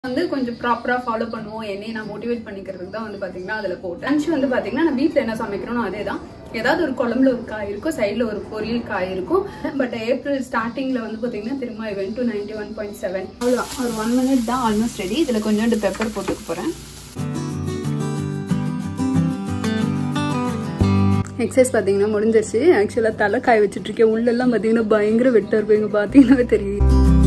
வந்து கொஞ்சம் ப்ராப்பரா ஃபாலோ பண்ணுவோம் என்னையும் நான் மோட்டிவேட் பண்ணிக்கிறதுக்கு தான் வந்து பாத்தீங்கன்னா அதுல போட்டேன் லஞ்ச் வந்து பாத்தீங்கன்னா நான் வீட்ல என்ன சமைக்கிறோனோ அதே தான் ஏதாவது ஒரு குழம்புல ஒரு காய் இருக்கும் சைடில் ஒரு பொரியல் காய் இருக்கும் பட் ஏப்ரல் ஸ்டார்டிங்ல வந்து பாத்தீங்கன்னா திரும்ப இவன் to ninety one point seven அவ்வளோதான் ஒரு ஒன் மினிட் தான் ஆல்மோஸ்ட் ரெடி இதுல கொஞ்சோண்டு பெப்பர் போட்டுக்க போறேன் எக்ஸசைஸ் பார்த்தீங்கன்னா முடிஞ்சிருச்சு ஆக்சுவலாக தலை காய வச்சுட்டு இருக்கேன் உள்ளெல்லாம் பார்த்தீங்கன்னா பயங்கர வெட்டாக இருக்கும் இங்கே பார்த்தீங்கன்னாவே தெரியும்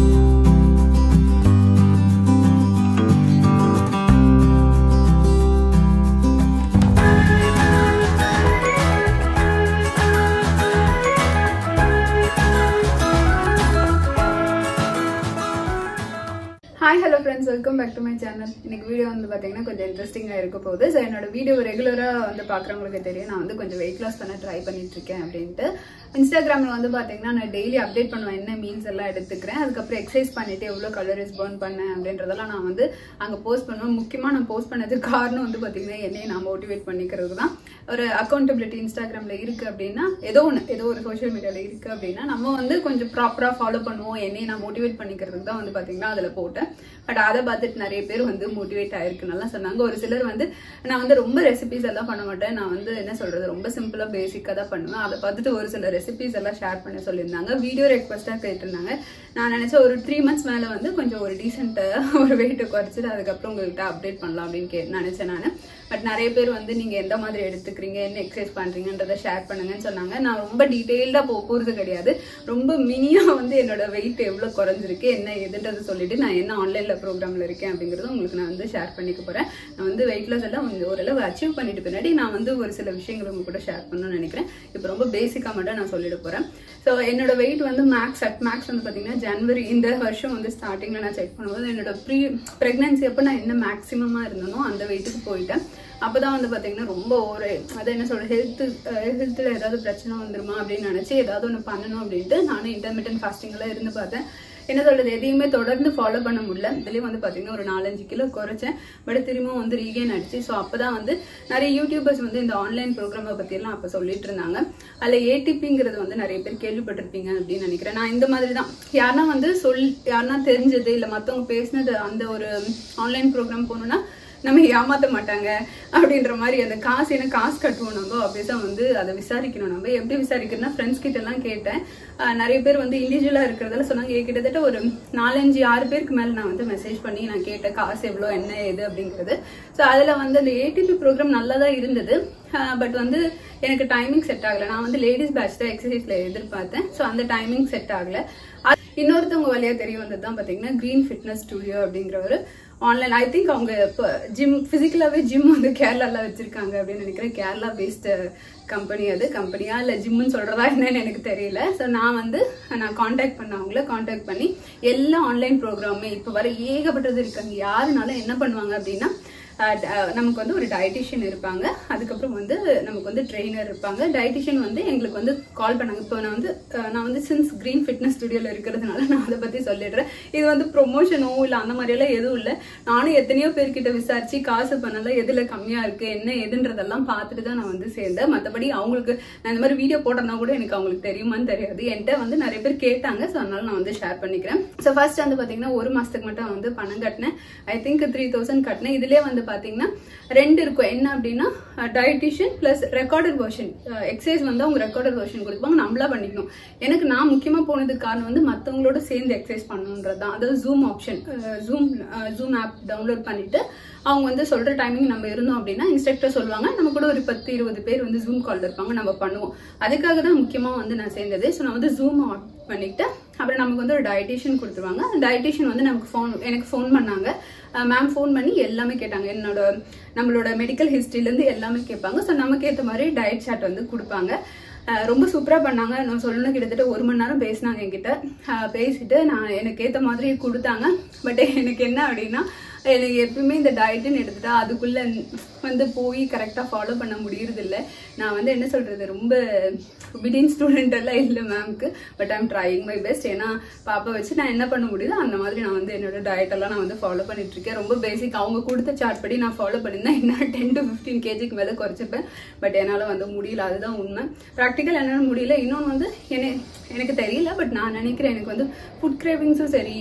hi hello friends welcome back to my channel இன்னைக்கு வீடியோ வந்து பார்த்தீங்கன்னா கொஞ்சம் இன்ட்ரெஸ்டிங்காக இருக்க போகுது ஸோ என்னோட வீடியோ ரெகுலராக வந்து பார்க்குறவங்களுக்கு தெரியும் நான் வந்து கொஞ்சம் வெயிட் லாஸ் பண்ண ட்ரை பண்ணிட்டு இருக்கேன் அப்படின்ட்டு இன்ஸ்டாகிராமில் வந்து பார்த்தீங்கன்னா நான் டெய்லி அப்டேட் பண்ணுவேன் என்ன மீல்ஸ் எல்லாம் எடுத்துக்கிறேன் அதுக்கப்புறம் எக்ஸசைஸ் பண்ணிட்டு எவ்வளோ கலரிஸ் பர்ன் பண்ணேன் அப்படின்றதெல்லாம் நான் வந்து அங்கே போஸ்ட் பண்ணுவேன் முக்கியமாக நான் போஸ்ட் பண்ணதுக்கு காரணம் வந்து பார்த்தீங்கன்னா என்னையை நான் மோட்டிவேட் பண்ணிக்கிறது தான் ஒரு அக்கௌண்டபிலிட்டி இன்ஸ்டாகிராமில் இருக்குது அப்படின்னா ஏதோ ஒன்று ஏதோ ஒரு சோஷியல் மீடியாவில் இருக்குது அப்படின்னா நம்ம வந்து கொஞ்சம் ப்ராப்பராக ஃபாலோ பண்ணுவோம் என்னையை நான் மோட்டிவேட் பண்ணிக்கிறதுக்கு தான் வந்து பார்த்தீங்கன்னா அதில் போட்டேன் பட் அதை பார்த்துட்டு நிறைய பேர் வந்து மோட்டிவேட் ஆயிருக்கு நல்லா சொன்னாங்க ஒரு சிலர் வந்து நான் வந்து ரொம்ப ரெசிபிஸ் எல்லாம் பண்ண மாட்டேன் நான் வந்து என்ன சொல்றது ரொம்ப சிம்பிளா பேசிக்கா தான் பண்ணுவேன் அதை பார்த்துட்டு ஒரு சில ரெசிபிஸ் எல்லாம் ஷேர் பண்ண சொல்லியிருந்தாங்க வீடியோ ரெக்வஸ்டா கேட்டிருந்தாங்க நான் நினைச்சேன் ஒரு த்ரீ மந்த்ஸ் மேல வந்து கொஞ்சம் ஒரு டீசென்ட் ஒரு வெயிட்டை குறைச்சிட்டு அதுக்கப்புறம் உங்கள்கிட்ட அப்டேட் பண்ணலாம் அப்படின்னு கே நினைச்சேன் நான் பட் நிறைய பேர் வந்து நீங்க எந்த மாதிரி எடுத்துக்கிறீங்க என்ன எக்ஸசைஸ் பண்றீங்கன்றதை ஷேர் பண்ணுங்கன்னு சொன்னாங்க நான் ரொம்ப டீட்டெயில்டா போ போறது கிடையாது ரொம்ப மினியா வந்து என்னோட வெயிட் எவ்வளவு குறைஞ்சிருக்கு என்ன எதுன்றது சொல்லிட்டு நான் என்ன ஆன்லைன்ல ப்ரோக்ராம்ல இருக்கேன் அப்படிங்கறது உங்களுக்கு நான் வந்து ஷேர் பண்ணிக்க போறேன் நான் வந்து வெயிட் லாஸ் எல்லாம் கொஞ்சம் ஓரளவு அச்சீவ் பண்ணிட்டு பின்னாடி நான் வந்து ஒரு சில விஷயங்கள் உங்க கூட ஷேர் பண்ணணும்னு நினைக்கிறேன் இப்போ ரொம்ப பேசிக்கா மட்டும் நான் சொல்லிட போறேன் ஸோ என்னோட வெயிட் வந்து மேக்ஸ் அட் மேக்ஸ் வந்து பாத்தீங்கன்னா ஜனவரி இந்த வருஷம் வந்து ஸ்டார்டிங்ல நான் செக் பண்ணும்போது என்னோட ப்ரீ பிரெக்னன்சி அப்போ நான் என்ன மேக்ஸிமமா இருந்தனோ அந்த வெயிட்டுக்கு போயிட்டேன் அப்பதான் வந்து பாத்தீங்கன்னா ரொம்ப ஒரு அதை என்ன சொல்ற ஹெல்த் ஹெல்த்ல ஏதாவது பிரச்சனை வந்துருமா அப்படின்னு நினைச்சு ஏதாவது ஒன்று பண்ணணும் அப்படின்ட்டு நானும் இன்டர்மீடியன் ஃபாஸ்டிங் எல்லாம் இருந்து பார்த்தேன் என்ன சொல்றது எதையுமே தொடர்ந்து ஃபாலோ பண்ண முடியல இதுலயும் வந்து பாத்தீங்கன்னா ஒரு நாலஞ்சு கிலோ குறைச்சேன் பட் திரும்பவும் வந்து ரீகெயின் ஆயிடுச்சு ஸோ அப்பதான் வந்து நிறைய யூடியூபர்ஸ் வந்து இந்த ஆன்லைன் ப்ரோக்ராமை பத்தி எல்லாம் அப்ப சொல்லிட்டு இருந்தாங்க அதுல ஏடிபிங்கிறது வந்து நிறைய பேர் கேள்விப்பட்டிருப்பீங்க அப்படின்னு நினைக்கிறேன் நான் இந்த மாதிரி தான் யாருன்னா வந்து சொல் யாருன்னா தெரிஞ்சது இல்ல மத்தவங்க பேசினது அந்த ஒரு ஆன்லைன் ப்ரோக்ராம் போகணும்னா நம்ம ஏமாத்த மாட்டாங்க அப்படின்ற மாதிரி அந்த காசு என்ன காசு கட்டுவோம் நம்ம அப்படியே வந்து அதை விசாரிக்கணும் நம்ம எப்படி விசாரிக்கிறதுனா ஃப்ரெண்ட்ஸ் கிட்ட எல்லாம் கேட்டேன் ஆஹ் நிறைய பேர் வந்து இண்டிவிஜுவலா இருக்கிறதால சொன்னாங்க "ஏ, கிட்டத்தட்ட ஒரு நாலஞ்சு ஆறு பேருக்கு மேல நான் வந்து மெசேஜ் பண்ணி நான் கேட்டேன் காசு எவ்வளோ என்ன ஏது அப்படிங்கிறது ஸோ அதுல வந்து அந்த ஏடிபி ப்ரோக்ராம் நல்லா தான் இருந்தது பட் வந்து எனக்கு டைமிங் செட் ஆகல நான் வந்து லேடிஸ் பேட்ச் தான் எக்ஸசைஸ்ல எதிர்பார்த்தேன் ஸோ அந்த டைமிங் செட் ஆகல அது- இன்னொருத்தவங்க வழியா தெரிய வந்தது தான் பாத்தீங்கன்னா கிரீன் ஃபிட்னஸ் ஸ்டுடியோ அப்படிங்கிற ஒரு ஆன்லைன் ஐ திங்க் அவங்க இப்போ ஜிம் பிசிக்கலாவே ஜிம் வந்து கேரளால வச்சிருக்காங்க அப்படின்னு நினைக்கிறேன் கேரளா பேஸ்ட் கம்பெனி அது கம்பெனியா இல்ல ஜிம்னு சொல்றதா என்னன்னு எனக்கு தெரியல ஸோ நான் வந்து நான் காண்டாக்ட் பண்ண அவங்கள காண்டாக்ட் பண்ணி எல்லா ஆன்லைன் ப்ரோக்ராமே இப்போ வர ஏகப்பட்டது இருக்காங்க யாருனாலும் என்ன பண்ணுவாங்க அப்படின்னா அஹ் ட- நமக்கு வந்து ஒரு டயட்டிஷியன் இருப்பாங்க அதுக்கப்புறம் வந்து நமக்கு வந்து ட்ரெயினர் இருப்பாங்க டயட்டிஷியன் வந்து எங்களுக்கு வந்து கால் பண்ணாங்க இப்போ நான் வந்து அஹ் நான் வந்து சின்ஸ் கிரீன் ஃபிட்னஸ் ஸ்டுடியோல இருக்கிறதுனால நான் அதை பத்தி சொல்லிடுறேன் இது வந்து ப்ரொமோஷனோ இல்ல அந்த மாதிரி எல்லாம் எதுவும் இல்லை நானும் எத்தனையோ பேர்கிட்ட விசாரிச்சு காசு பண்ணல எதுல கம்மியா இருக்கு என்ன எதுன்றதெல்லாம் பார்த்துட்டு தான் நான் வந்து சேர்ந்தேன் மற்றபடி அவங்களுக்கு நான் இந்த மாதிரி வீடியோ போட்டேன்னா கூட எனக்கு அவங்களுக்கு தெரியுமான்னு தெரியாது என்கிட்ட வந்து நிறைய பேர் கேட்டாங்க ஸோ அதனால நான் வந்து ஷேர் பண்ணிக்கிறேன் ஸோ ஃபர்ஸ்ட் வந்து பாத்தீங்கன்னா ஒரு மாசத்துக்கு மட்டும் வந்து பணம் கட்டினேன் ஐ திங்க் த்ரீ தௌசண்ட் கட்டினேன் இதுலயே வந்து பாத்தீங்கன்னா ரெண்டு இருக்கும் என்ன அப்படின்னா dietitian plus recorded version exercise வந்து அவங்க ரெக்கார்டட் வெர்ஷன் கொடுப்பாங்க நம்மளா பண்ணிக்கணும் எனக்கு நான் முக்கியமா போனதுக்கு காரணம் வந்து மத்தவங்களோட சேர்ந்து எக்ஸசைஸ் பண்ணணுன்றது தான் அதாவது zoom option zoom zoom app download பண்ணிட்டு அவங்க வந்து சொல்ற டைமிங் நம்ம இருந்தோம் அப்படின்னா இன்ஸ்ட்ரக்டர் சொல்லுவாங்க நம்ம கூட ஒரு பத்து இருபது பேர் வந்து ஜூம் கால் இருப்பாங்க நம்ம பண்ணுவோம் அதுக்காக தான் முக்கியமா வந்து நான் சேர்ந்தது ஸோ நான் வந்து ஜூம் ஆன் பண்ணிட்டு அப்புறம் நமக்கு வந்து ஒரு டயட்டிஷியன் கொடுத்துருவாங்க அந்த டயட்டிஷியன் வந்து நமக்கு ஃபோன் எனக்கு ஃபோன் பண்ணாங்க மேம் ஃபோன் பண்ணி எல்லாமே கேட்டாங்க என்னோட நம்மளோட மெடிக்கல் ஹிஸ்ட்ரியிலேருந்து எல்லாமே கேட்பாங்க ஸோ நமக்கு ஏற்ற மாதிரி டயட் சார்ட் வந்து கொடுப்பாங்க அஹ் ரொம்ப சூப்பரா பண்ணாங்க நான் சொல்லணும் கிட்டத்தட்ட ஒரு மணி நேரம் பேசினாங்க என்கிட்ட அஹ் பேசிட்டு நான் எனக்கு ஏத்த மாதிரி கொடுத்தாங்க பட் எனக்கு என்ன அப்படின்னா எனக்கு எப்பயுமே இந்த டயட்டுன்னு எடுத்துட்டா அதுக்குள்ள வந்து போய் கரெக்டா ஃபாலோ பண்ண முடியறது இல்ல நான் வந்து என்ன சொல்றது ரொம்ப பிடின் ஸ்டூடெண்ட் எல்லாம் இல்லை மேம்க்கு but I'm trying my best ஏன்னா பாப்பா வச்சு நான் என்ன பண்ண முடியுதோ அந்த மாதிரி நான் வந்து என்னோட டயட் எல்லாம் நான் வந்து ஃபாலோ பண்ணிட்டு இருக்கேன் ரொம்ப பேசிக் அவங்க கொடுத்த சார்ட் படி நான் ஃபாலோ பண்ணியிருந்தேன் என்ன டென் டு ஃபிஃப்டீன் கேஜிக்கு மேலே குறைச்சிப்பேன் பட் என்னால் வந்து முடியல அதுதான் உண்மை ப்ராக்டிக்கல் என்னால் முடியல இன்னொன்று வந்து என்ன எனக்கு தெரியல பட் நான் நினைக்கிறேன் எனக்கு வந்து ஃபுட் கிரேவிங்ஸும் சரி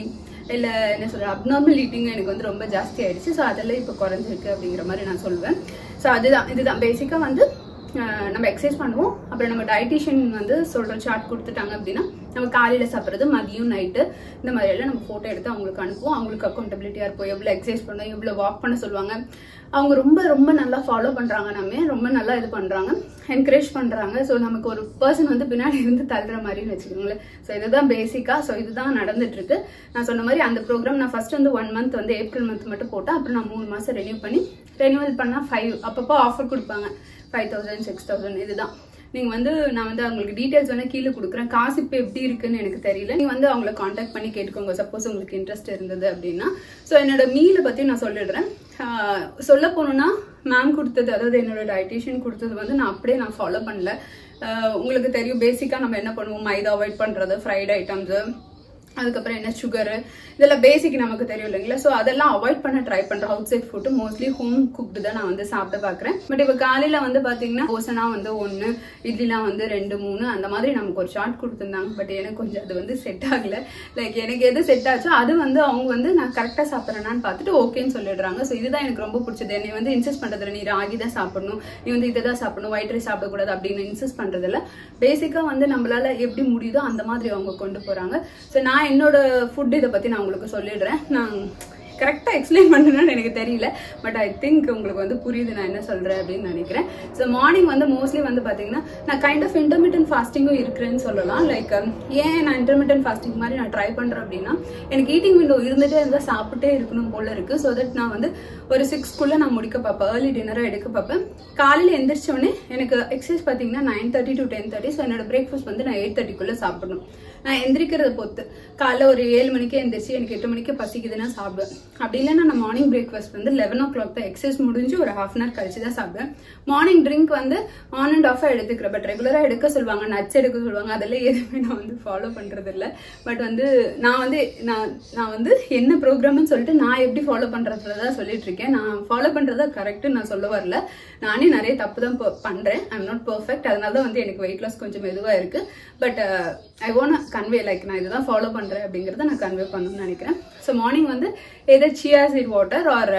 இல்லை என்ன சொல்ற அப்நார்மல் ஈட்டிங் எனக்கு வந்து ரொம்ப ஜாஸ்தி ஆயிடுச்சு ஸோ அதெல்லாம் இப்போ குறைஞ்சிருக்கு அப்படிங்கிற மாதிரி நான் சொல்லுவேன் ஸோ அதுதான் இதுதான் பேசிக்காக வந்து அஹ், நம்ம எக்ஸசைஸ் பண்ணுவோம் அப்புறம் நம்ம டயட்டிஷியன் வந்து சொல்கிற சார்ட் கொடுத்துட்டாங்க அப்படின்னா நம்ம காலையில் சாப்பிட்றது மதியம் நைட்டு இந்த மாதிரி எல்லாம் நம்ம ஃபோட்டோ எடுத்து அவங்களுக்கு அனுப்புவோம் அவங்களுக்கு அக்கௌண்டபிலிட்டியாக இருப்போம் எவ்வளோ எக்ஸசைஸ் பண்ணோம் எவ்வளோ வாக் பண்ண சொல்லுவாங்க அவங்க ரொம்ப ரொம்ப நல்லா ஃபாலோ பண்ணுறாங்க நம்ம ரொம்ப நல்லா இது பண்ணுறாங்க என்கரேஜ் பண்ணுறாங்க ஸோ நமக்கு ஒரு பர்சன் வந்து பின்னாடி இருந்து தள்ளுற மாதிரின்னு வச்சுக்கோங்களேன் ஸோ இதுதான் பேசிக்காக ஸோ இதுதான் நடந்துட்டு இருக்கு நான் சொன்ன மாதிரி அந்த ப்ரோக்ராம் நான் ஃபர்ஸ்ட் வந்து ஒன் மந்த் வந்து ஏப்ரல் மந்த் மட்டும் போட்டேன் அப்புறம் நான் மூணு மாதம் ரெனியூ பண்ணி ரெனியூவல் பண்ணால் ஃபைவ் அப்பப்போ ஆஃபர் கொடுப்பாங்க ஃபைவ் தௌசண்ட் சிக்ஸ் தௌசண்ட் இதுதான் நீங்க வந்து நான் வந்து அவங்களுக்கு டீடைல்ஸ் வேணா கீழே கொடுக்குறேன் காசு இப்போ எப்படி இருக்குன்னு எனக்கு தெரியல நீங்க வந்து அவங்கள காண்டாக்ட் பண்ணி கேட்டுக்கோங்க சப்போஸ் உங்களுக்கு இன்ட்ரெஸ்ட் இருந்தது அப்படின்னா ஸோ என்னோட மீலை பத்தி நான் சொல்லிடுறேன் ஆஹ் சொல்ல போனோம்னா மேம் கொடுத்தது அதாவது என்னோட டயட்டிஷியன் கொடுத்தது வந்து நான் அப்படியே நான் ஃபாலோ பண்ணல ஆஹ் உங்களுக்கு தெரியும் பேசிக்கா நம்ம என்ன பண்ணுவோம் மைதா அவாய்ட் பண்றது ஃப்ரைட் ஐட்டம்ஸ் அதுக்கப்புறம் என்ன சுகரு இதெல்லாம் பேசிக் நமக்கு தெரியும் இல்லைங்களா ஸோ அதெல்லாம் அவாய்ட் பண்ண ட்ரை பண்றேன் outside food mostly home cooked தான் நான் வந்து சாப்பிட பார்க்குறேன் பட் இப்போ காலையில வந்து பாத்தீங்கன்னா தோசைனா வந்து ஒன்று இட்லிலாம் வந்து ரெண்டு மூணு அந்த மாதிரி நமக்கு ஒரு சார்ட் கொடுத்துருந்தாங்க பட் எனக்கு கொஞ்சம் அது வந்து செட் ஆகல லைக் எனக்கு எது செட் ஆச்சோ அது வந்து அவங்க வந்து நான் கரெக்டாக சாப்பிட்றேனான்னு பார்த்துட்டு ஓகேன்னு சொல்லிடுறாங்க ஸோ இதுதான் எனக்கு ரொம்ப பிடிச்சது என்னை வந்து இன்சிஸ்ட் பண்றதுல நீ ராகி தான் சாப்பிடணும் நீ வந்து இதை தான் சாப்பிடணும் ஒயிட் ரைஸ் சாப்பிடக்கூடாது அப்படின்னு இன்சிஸ்ட் பண்றதுல பேசிக்காக வந்து நம்மளால எப்படி முடியுதோ அந்த மாதிரி அவங்க கொண்டு போறாங்க ஸோ நான் என்னோட ஃபுட் இதை பத்தி நான் உங்களுக்கு சொல்லிடுறேன் நான் கரெக்டாக எக்ஸ்பிளைன் பண்ணணும்னு எனக்கு தெரியல பட் ஐ திங்க் உங்களுக்கு வந்து புரியுது நான் என்ன சொல்றேன் அப்படின்னு நினைக்கிறேன் ஸோ மார்னிங் வந்து மோஸ்ட்லி வந்து பாத்தீங்கன்னா நான் கைண்ட் ஆஃப் இன்டர்மீடியன் ஃபாஸ்டிங்கும் இருக்கிறேன்னு சொல்லலாம் லைக் ஏன் நான் இன்டர்மீடியன் ஃபாஸ்டிங் மாதிரி நான் ட்ரை பண்றேன் அப்படின்னா எனக்கு ஈட்டிங் விண்டோ இருந்துட்டே இருந்தால் சாப்பிட்டே இருக்கணும் போல இருக்கு ஸோ தட் நான் வந்து ஒரு சிக்ஸ்க்குள்ள நான் முடிக்க பார்ப்பேன் ஏர்லி டின்னராக எடுக்க பார்ப்பேன் காலையில் எந்திரிச்ச உடனே எனக்கு எக்ஸசைஸ் பார்த்தீங்கன்னா nine thirty to ten thirty so என்னோட பிரேக்ஃபாஸ்ட் வந்து நான் எயிட் தேர்ட்டிக்குள்ளே சாப்பிடணும் நான் எந்திரிக்கிறத பொறுத்து காலைல ஒரு ஏழு மணிக்கே எந்திரிச்சு எனக்கு எட்டு மணிக்கு பசிக்குதுன்னா சாப்பிடுவேன் அப்படி இல்லைன்னா நான் மார்னிங் பிரேக்ஃபாஸ்ட் வந்து லெவன் ஓ கிளாக் தான் எக்ஸசைஸ் முடிஞ்சு ஒரு ஹாஃப் அன் ஹவர் கழிச்சு தான் சாப்பிடுவேன் மார்னிங் ட்ரிங்க் வந்து ஆன் அண்ட் ஆஃபாக எடுத்துக்கிறேன் பட் ரெகுலராக எடுக்க சொல்லுவாங்க நட்ஸ் எடுக்க சொல்லுவாங்க அதெல்லாம் எதுவுமே நான் வந்து ஃபாலோ பண்றது இல்ல பட் வந்து நான் வந்து நான் நான் வந்து என்ன ப்ரோக்ராம்னு சொல்லிட்டு நான் எப்படி ஃபாலோ பண்றதுல தான் சொல்லிட்டு இருக்கேன் நான் ஃபாலோ பண்றதா கரெக்ட் நான் சொல்ல வரல நானே நிறைய தப்பு தான் ப- பண்றேன் ஐம் நாட் பர்ஃபெக்ட் அதனால தான் வந்து எனக்கு வெயிட் லாஸ் கொஞ்சம் மெதுவா இருக்கு but I own convey like நான் இதுதான் ஃபாலோ பண்றேன் அப்படிங்கறத நான் கன்வே பண்ணணும்னு நினைக்கிறேன் ஸோ மார்னிங் வந்து எதோ சியா சீட் வாட்டர் ஆர்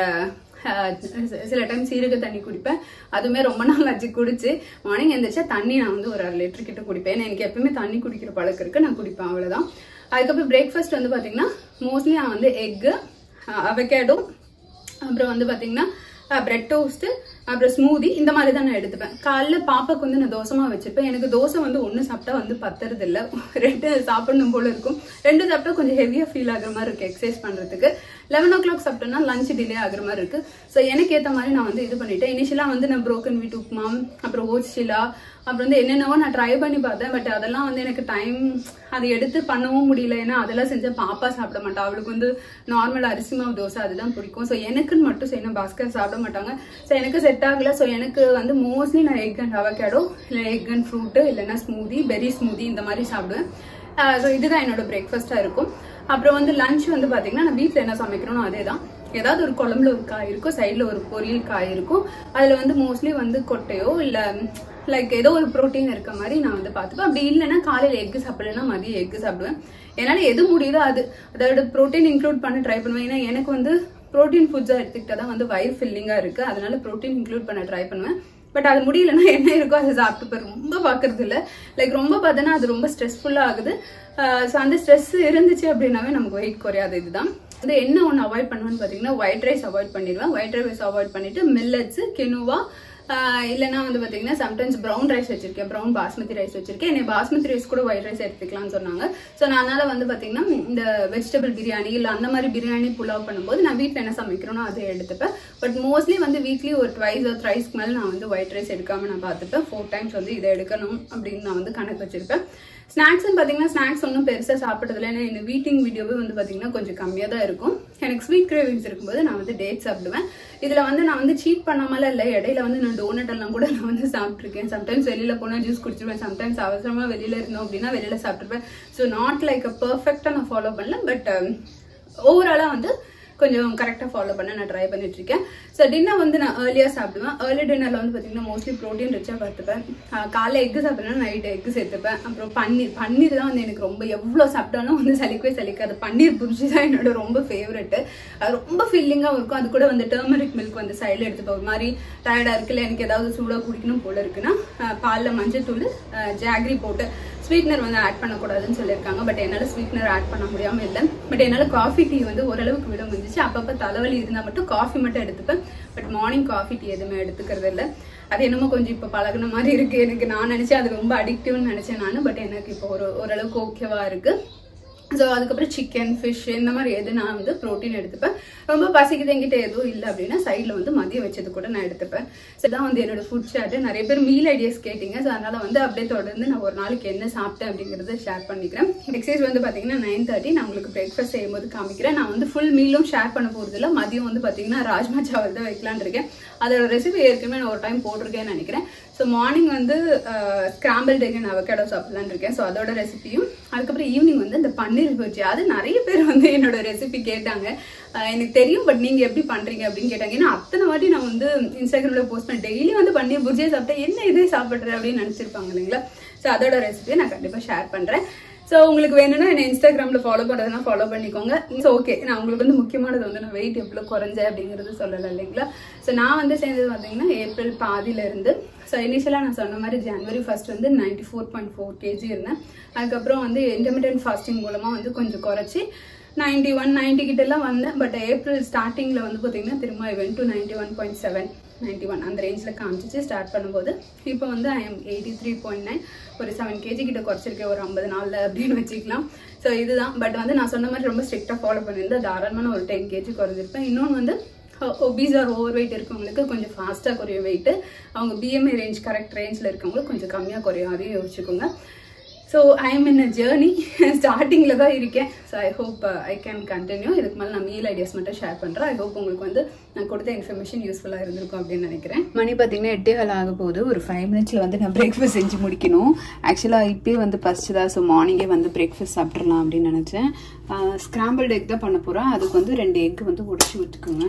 சில டைம் சீரக தண்ணி குடிப்பேன் அதுவுமே ரொம்ப நாள் ஆச்சு குடிச்சு மார்னிங் எந்திரிச்சா தண்ணி நான் வந்து ஒரு அரை லிட்டர் கிட்ட குடிப்பேன் ஏன்னா எனக்கு எப்பவுமே தண்ணி குடிக்கிற பழக்கம் இருக்கு நான் குடிப்பேன் அவ்வளவுதான் அதுக்கப்புறம் பிரேக்ஃபாஸ்ட் வந்து பாத்தீங்கன்னா மோஸ்ட்லி நான் வந்து எக்கு அவகேடோ அப்புறம் வந்து பாத்தீங்கன்னா பிரெட் டோஸ்ட் அப்புறம் ஸ்மூதி இந்த மாதிரி தான் நான் எடுத்துப்பேன் காலைல பாப்பாக்கு வந்து நான் தோசைமா வச்சிருப்பேன் எனக்கு தோசை வந்து ஒன்று சாப்பிட்டா வந்து பத்துறது இல்ல ரெண்டு சாப்பிடணும் போல இருக்கும் ரெண்டு சாப்பிட்டா கொஞ்சம் ஹெவியா ஃபீல் ஆகுற மாதிரி இருக்கு எக்ஸசைஸ் பண்றதுக்கு லெவன் ஓ கிளாக் சாப்பிட்டோம்னா லஞ்ச் டிலே ஆகுற மாதிரி இருக்கு ஸோ எனக்கு ஏற்ற மாதிரி நான் வந்து இது பண்ணிட்டேன் இனிஷியலா வந்து நான் broken வீட் உப்புமா அப்புறம் ஓச்சிலா அப்புறம் வந்து என்னென்னவோ நான் ட்ரை பண்ணி பார்த்தேன் பட் அதெல்லாம் வந்து எனக்கு டைம் அதை எடுத்து பண்ணவும் முடியல ஏன்னா அதெல்லாம் செஞ்சா பாப்பா சாப்பிட மாட்டா அவளுக்கு வந்து நார்மல் அரிசி மாவு தோசை அதுதான் பிடிக்கும் ஸோ எனக்குன்னு மட்டும் செய்யணும் பாஸ்கர் சாப்பிட மாட்டாங்க ஸோ எனக்கு செட் ஆகல ஸோ எனக்கு வந்து மோஸ்ட்லி நான் எக் அண்ட் அவகேடோ இல்லை எக் அண்ட் ஃப்ரூட்டு இல்லைன்னா ஸ்மூதி பெரி ஸ்மூதி இந்த மாதிரி சாப்பிடுவேன் ஸோ இதுதான் என்னோட பிரேக்ஃபாஸ்ட்டாக இருக்கும் அப்புறம் வந்து லஞ்ச் வந்து பார்த்தீங்கன்னா நான் வீட்டில் என்ன சமைக்கிறோனோ அதே தான் ஏதாவது ஒரு குழம்புல ஒரு காய் இருக்கும் சைடில் ஒரு பொரியல் காய் இருக்கும் அதில் வந்து மோஸ்ட்லி வந்து கொட்டையோ இல்லை லைக் ஏதோ ஒரு ப்ரோட்டீன் இருக்க மாதிரி நான் வந்து பார்த்துப்பேன் அப்படி இல்லைன்னா காலையில் எக்கு சாப்பிடலன்னா மதியம் எக்கு சாப்பிடுவேன் என்னால் எது முடியுதோ அது அதோட ப்ரோட்டீன் இன்க்ளூட் பண்ண ட்ரை பண்ணுவேன் ஏன்னா எனக்கு வந்து ப்ரோட்டீன் ஃபுட்ஸாக எடுத்துக்கிட்டா தான் வந்து வயிறு ஃபில்லிங்காக இருக்குது அதனால ப்ரோட்டீன் இன்க்ளூட் பண்ண ட்ரை பண்ணுவேன் பட் அது முடியலன்னா என்ன இருக்கோ அதை சாப்பிட்டு ரொம்ப பார்க்கறது இல்ல லைக் ரொம்ப பார்த்தோன்னா அது ரொம்ப ஸ்ட்ரெஸ்ஃபுல்லாக ஆகுது ஸோ அந்த ஸ்ட்ரெஸ் இருந்துச்சு அப்படின்னாவே நமக்கு வெயிட் குறையாது இதுதான் வந்து என்ன ஒன்று அவாய்ட் பண்ணுவேன்னு பார்த்தீங்கன்னா ஒயிட் ரைஸ் அவாய்ட் பண்ணிடுவேன் ஒயிட் ரைஸ் அவாய்ட் பண்ணிட்டு மில்லட்ஸ் கினுவா இல்லைன்னா வந்து பார்த்தீங்கன்னா சம்டைம்ஸ் ப்ரௌன் ரைஸ் வச்சிருக்கேன் ப்ரௌன் பாஸ்மதி ரைஸ் வச்சிருக்கேன் என்னை பாஸ்மதி ரைஸ் கூட ஒயிட் ரைஸ் எடுத்துக்கலாம்னு சொன்னாங்க ஸோ நான் அதனால வந்து பார்த்தீங்கன்னா இந்த வெஜிடபிள் பிரியாணி இல்லை அந்த மாதிரி பிரியாணி புலாவ் பண்ணும்போது நான் வீட்டில் என்ன சமைக்கிறேனோ அதை எடுத்துப்பேன் பட் மோஸ்ட்லி வந்து வீக்லி ஒரு ட்வைஸ் ஒரு த்ரைஸ்க்கு மேலே நான் வந்து ஒயிட் ரைஸ் எடுக்காம நான் பார்த்துப்பேன் ஃபோர் டைம்ஸ் வந்து இதை எடுக்கணும் அப்படின்னு நான் வந்து கணக்கு வச்சிருப்பேன் ஸ்நாக்ஸ்னு பார்த்தீங்கன்னா ஸ்நாக்ஸ் ஒன்றும் பெருசாக சாப்பிட்றதுல ஏன்னா இந்த வீட்டிங் வீடியோவே வந்து பார்த்தீங்கன்னா கொஞ்சம் கம்மியாக தான் இருக்கும் எனக்கு ஸ்வீட் கிரேவிங்ஸ் இருக்கும்போது நான் வந்து டேட் சாப்பிடுவேன் இதில் வந்து நான் வந்து சீட் பண்ணாமலாம் இல்லை இடையில வந்து நான் டோனட் எல்லாம் கூட நான் வந்து சாப்பிட்ருக்கேன் சம்டைம்ஸ் வெளியில் போனால் ஜூஸ் குடிச்சிருவேன் சம்டைம்ஸ் அவசரமாக வெளியில் இருந்தோம் அப்படின்னா வெளியில் சாப்பிட்ருப்பேன் ஸோ நாட் லைக் அ பர்ஃபெக்டாக நான் ஃபாலோ பண்ணல பட் ஓவராலாக வந்து கொஞ்சம் கரெக்டாக ஃபாலோ பண்ண நான் ட்ரை பண்ணிட்டு இருக்கேன் ஸோ டின்னர் வந்து நான் ஏர்லியாக சாப்பிடுவேன் ஏர்லி டின்னரில் வந்து பார்த்தீங்கன்னா மோஸ்ட்லி ப்ரோட்டீன் ரிச்சாக பார்த்துப்பேன் ஆஹ் காலைல எக்கு சாப்பிட்றேன்னா நைட் எக்கு சேர்த்துப்பேன் அப்புறம் பன்னீர் பன்னீர் தான் வந்து எனக்கு ரொம்ப எவ்வளோ சாப்பிட்டாலும் வந்து சலிக்கவே சலிக்காது பன்னீர் புரிஜி தான் என்னோட ரொம்ப ஃபேவரெட்டு அது ரொம்ப ஃபில்லிங்காக இருக்கும் அது கூட வந்து டர்மரிக் மில்க் வந்து சைடில் எடுத்துப்பேன் ஒரு மாதிரி டயர்டாக இருக்குல்ல எனக்கு ஏதாவது சூடாக குடிக்கணும் போல இருக்குன்னா ஆஹ் பாலில் மஞ்சள் தூள் ஜாக்ரி போட்டு ஸ்வீட்னர் வந்து ஆட் பண்ணக்கூடாதுன்னு சொல்லியிருக்காங்க பட் என்னால் ஸ்வீட்னர் ஆட் பண்ண முடியாமல் இல்லை பட் என்னால் காஃபி டீ வந்து ஓரளவுக்கு விட முடிஞ்சிச்சு அப்பப்போ தலைவலி இருந்தால் மட்டும் காஃபி மட்டும் எடுத்துப்பேன் பட் மார்னிங் காஃபி டீ எதுவுமே எடுத்துக்கிறது இல்லை அது என்னமோ கொஞ்சம் இப்போ பழகுன மாதிரி இருக்கு எனக்கு நான் நினச்சேன் அது ரொம்ப அடிக்டிவ்னு நினச்சேன் நான் பட் எனக்கு இப்போ ஒரு ஓரளவுக்கு ஓகேவா இருக்கு ஸோ அதுக்கப்புறம் சிக்கன் ஃபிஷ் இந்த மாதிரி எது நான் வந்து ப்ரோட்டீன் எடுத்துப்பேன் ரொம்ப பசிக்குது என்கிட்ட எதுவும் இல்லை அப்படின்னா சைடில் வந்து மதியம் வச்சது கூட நான் எடுத்துப்பேன் ஸோ இதான் வந்து என்னோட ஃபுட் சார்ட் நிறைய பேர் மீல் ஐடியாஸ் கேட்டிங்க ஸோ அதனால வந்து அப்படியே தொடர்ந்து நான் ஒரு நாளைக்கு என்ன சாப்பிட்டேன் அப்படிங்கிறத ஷேர் பண்ணிக்கிறேன் எக்ஸசைஸ் வந்து பார்த்தீங்கன்னா நைன் தேர்ட்டி நான் உங்களுக்கு பிரேக்ஃபாஸ்ட் செய்யும்போது காமிக்கிறேன் நான் வந்து ஃபுல் மீலும் ஷேர் பண்ண போகிறது இல்லை மதியம் வந்து பார்த்தீங்கன்னா ராஜ்மா சாவல் தான் வைக்கலான்னு இருக்கேன் அதோட ரெசிபி ஏற்கனவே நான் ஒரு டைம் போட்டிருக்கேன்னு நினைக்கிறேன் ஸோ மார்னிங் வந்து ஸ்கிராம்பிள் டெக் அண்ட் அவகேடோ சாப்பிடலான்னு இருக்கேன் ஸோ அதோட ரெசிபியும் அதுக்கப்புறம் ஈவினிங் வந்து இந்த பன்னீர் பஜ்ஜி அது நிறைய பேர் வந்து என்னோட ரெசிபி கேட்டாங்க அஹ் எனக்கு தெரியும் பட் நீங்க எப்படி பண்றீங்க அப்படின்னு கேட்டாங்க ஏன்னா அத்தனை வாட்டி நான் வந்து இன்ஸ்டாகிராம்ல போஸ்ட் பண்ணேன் டெய்லி வந்து பன்னீர் புர்ஜியை சாப்பிட்டா என்ன இதே சாப்பிட்றேன் அப்படின்னு நினைச்சிருப்பாங்க இல்லைங்களா ஸோ அதோட ரெசிபியை நான் கண்டிப்பா ஷேர் பண்றேன் ஸோ உங்களுக்கு வேணும்னா என்ன இன்ஸ்டாகிராமில் ஃபாலோ பண்ணுறதுனா ஃபாலோ பண்ணிக்கோங்க ஸோ ஓகே நான் உங்களுக்கு வந்து முக்கியமானது வந்து நான் வெயிட் எவ்வளோ குறைஞ்சேன் அப்படிங்கிறது சொல்லலை இல்லைங்களா ஸோ நான் வந்து சேர்ந்தது பார்த்தீங்கன்னா ஏப்ரல் பாதியிலேருந்து ஸோ இனிஷியலாக நான் சொன்ன மாதிரி ஜனவரி ஃபர்ஸ்ட் வந்து ninety four point four KG இருந்தேன் அதுக்கப்புறம் வந்து இன்டர்மீடியன்ட் ஃபாஸ்டிங் மூலமாக வந்து கொஞ்சம் குறைச்சி நைன்டி ஒன் நைன்டி கிட்டலாம் வந்தேன் பட் ஏப்ரல் ஸ்டார்டிங்கில் வந்து பார்த்தீங்கன்னா திரும்ப went to ninety one point seven ninety one அந்த ரேஞ்சில் காமிச்சிச்சு ஸ்டார்ட் பண்ணும்போது இப்போ வந்து I am eighty three point nine ஒரு செவன் கேஜி கிட்ட குறைச்சிருக்கேன் ஒரு ஐம்பது நாளில் அப்படின்னு வச்சுக்கலாம் ஸோ இதுதான் பட் வந்து நான் சொன்ன மாதிரி ரொம்ப ஸ்ட்ரிக்டாக ஃபாலோ பண்ணியிருந்தேன் தாராளமான ஒரு டென் கேஜி குறைஞ்சிருப்பேன் இன்னொன்று வந்து ஒபீஸ் ஆர் ஓவர் வெயிட் இருக்கவங்களுக்கு கொஞ்சம் ஃபாஸ்ட்டாக குறையும் வெயிட் அவங்க பிஎம்ஐ ரேஞ்ச் கரெக்ட் ரேஞ்சில் இருக்கவங்களுக்கு கொஞ்சம் கம்மியாக குறையும் அதையும் யோசிச்சுக்கோங்க so I am in a journey ஸ்டார்டிங்கில் தான் இருக்கேன் so I hope I can continue இதுக்கு மேலே நான் மீல் ஐடியாஸ் மட்டும் ஷேர் பண்ணுறேன் ஐ ஹோப் உங்களுக்கு வந்து நான் கொடுத்த இன்ஃபர்மேஷன் யூஸ்ஃபுல்லாக இருந்திருக்கும் அப்படின்னு நினைக்கிறேன் மணி பார்த்தீங்கன்னா எட்டே கால் ஆக போகுது ஒரு ஃபைவ் மினிட்ஸில் வந்து நான் பிரேக்ஃபாஸ்ட் செஞ்சு முடிக்கணும் ஆக்சுவலாக இப்போயே வந்து பசிச்சுதா ஸோ மார்னிங்கே வந்து பிரேக்ஃபாஸ்ட் சாப்பிட்றலாம் அப்படின்னு நினச்சேன் ஸ்க்ராம்பிள்டு எக் தான் பண்ண போகிறேன் அதுக்கு வந்து ரெண்டு எக் வந்து உடச்சி ஊற்றிக்கோங்க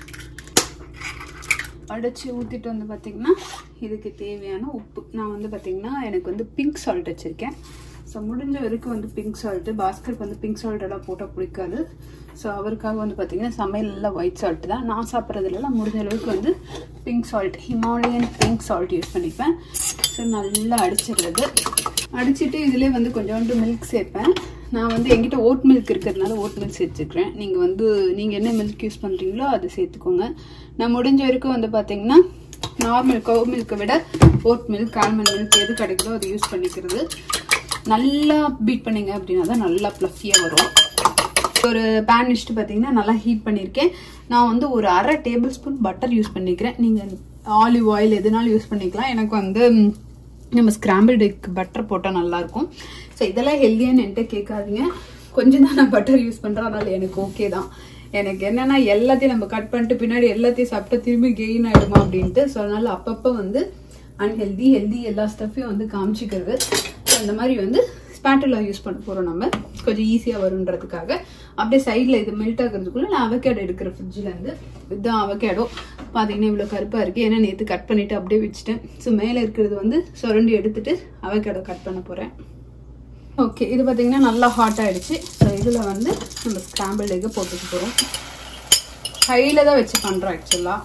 அடைச்சி ஊற்றிட்டு வந்து பார்த்திங்கன்னா இதுக்கு தேவையான உப்பு நான் வந்து பார்த்திங்கன்னா எனக்கு வந்து பிங்க் சால்ட் வச்சுருக்கேன் ஸோ முடிஞ்ச வரைக்கும் வந்து பிங்க் சால்ட்டு பாஸ்கருக்கு வந்து பிங்க் சால்ட் எல்லாம் போட்டால் பிடிக்காது ஸோ அவருக்காக வந்து பார்த்திங்கன்னா சமையலில் ஒயிட் சால்ட் தான் நான் சாப்பிட்றதுலாம் முடிஞ்ச அளவுக்கு வந்து pink salt Himalayan pink salt use பண்ணிப்பேன் ஸோ நல்லா அடிச்சிடுறது அடிச்சுட்டு இதிலே வந்து கொஞ்சோண்டு மில்க் சேர்ப்பேன் நான் வந்து என்கிட்ட ஓட் மில்க் இருக்கிறதுனால ஓட் மில்க் சேர்த்துக்கிறேன் நீங்கள் வந்து நீங்கள் என்ன மில்க் யூஸ் பண்ணுறீங்களோ அதை சேர்த்துக்கோங்க நான் முடிஞ்ச வரைக்கும் வந்து பார்த்தீங்கன்னா நார்மல் கவு மில்க்கை விட ஓட் மில்க் ஆல்மண்ட் மில்க் எது கிடைக்குதோ அதை யூஸ் பண்ணிக்கிறது நல்லா பீட் பண்ணீங்க அப்படின்னா தான் நல்லா ப்ளஃபியாக வரும் ஒரு பேன் வச்சுட்டு பார்த்தீங்கன்னா நல்லா ஹீட் பண்ணியிருக்கேன் நான் வந்து ஒரு அரை டேபிள் ஸ்பூன் பட்டர் யூஸ் பண்ணிக்கிறேன் நீங்கள் ஆலிவ் ஆயில் எதுனாலும் யூஸ் பண்ணிக்கலாம் எனக்கு வந்து ம், நம்ம ஸ்கிராம்பிள் எக் பட்டர் போட்டால் நல்லாயிருக்கும் ஸோ இதெல்லாம் ஹெல்த்தியான்னு என்கிட்ட கேட்காதீங்க கொஞ்சம் தான் நான் பட்டர் யூஸ் பண்ணுறேன் அதனால எனக்கு ஓகே தான் எனக்கு என்னன்னா எல்லாத்தையும் நம்ம கட் பண்ணிட்டு பின்னாடி எல்லாத்தையும் சாப்பிட்டா திரும்பி கெயின் ஆயிடுமா அப்படின்ட்டு ஸோ அதனால அப்பப்போ வந்து அன்ஹெல்தி ஹெல்தி எல்லா ஸ்டஃப்பையும் வந்து காமிச்சிக்கிறது ஸோ இந்த மாதிரி வந்து ஸ்பேட்டலா யூஸ் பண்ண போகிறோம் நம்ம கொஞ்சம் ஈஸியாக வருன்றதுக்காக அப்படியே சைடில் இது மெல்ட் ஆகுறதுக்குள்ள நான் அவகேடோ எடுக்கிற ஃப்ரிட்ஜில் இருந்து இதுதான் அவகேடோ பார்த்தீங்கன்னா இவ்வளோ கருப்பாக இருக்குது ஏன்னா நேற்று கட் பண்ணிவிட்டு அப்படியே வச்சுட்டேன் ஸோ மேலே இருக்கிறது வந்து சுரண்டி எடுத்துட்டு அவகேடோ கட் பண்ண போகிறேன் ஓகே இது பார்த்தீங்கன்னா நல்லா ஹாட் ஆயிடுச்சு ஸோ இதில் வந்து நம்ம ஸ்கிராம்பிள் எக்கு போட்டுக்க போகிறோம் ஹையில் தான் வச்சு பண்ணுறோம் ஆக்சுவலாக